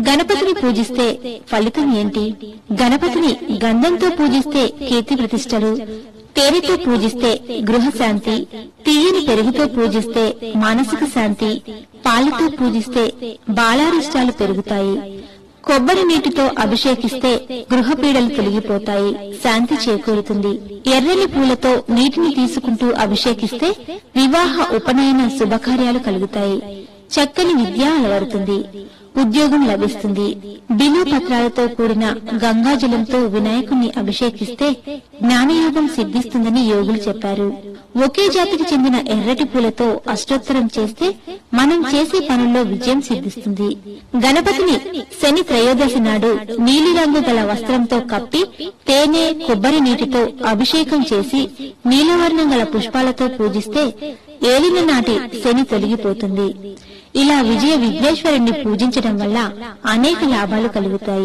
గణపతిని పూజిస్తే ఫలితం ఏంటి గణపతిని గంధంతో పూజిస్తే కీర్తి ప్రతిష్టలు తేనెతో పూజిస్తే గృహశాంతి తీయని పెరుగుతో పూజిస్తే మానసిక శాంతి పాలతో పూజిస్తే బాలారిష్టాలు పెరుగుతాయి కొబ్బరి నీటితో అభిషేకిస్తే గృహ పీడలు తొలగిపోతాయి శాంతి చేకూరుతుంది ఎర్రని పూలతో నీటిని తీసుకుంటూ అభిషేకిస్తే వివాహ ఉపనయన శుభకార్యాలు కలుగుతాయి చక్కని విద్య అలవడుతుంది ఉద్యోగం లభిస్తుంది బిలు పత్రాలతో కూడిన గంగాజలంతో వినాయకుణ్ణి అభిషేకిస్తే జ్ఞానయోగం సిద్ధిస్తుందని యోగులు చెప్పారు ఒకే జాతికి చెందిన ఎర్రటి పూలతో అష్టోత్తరం చేస్తే మనం చేసే పనుల్లో విజయం సిద్ధిస్తుంది గణపతిని శని త్రయోదశి నాడు నీలిరంగు గల వస్త్రంతో కప్పి తేనె కొబ్బరి నీటితో అభిషేకం చేసి నీలవర్ణం గల పుష్పాలతో పూజిస్తే ఏలిన నాటి శని తొలగిపోతుంది ఇలా విజయ విఘ్నేశ్వరుణ్ణి పూజించడం వల్ల అనేక లాభాలు కలుగుతాయి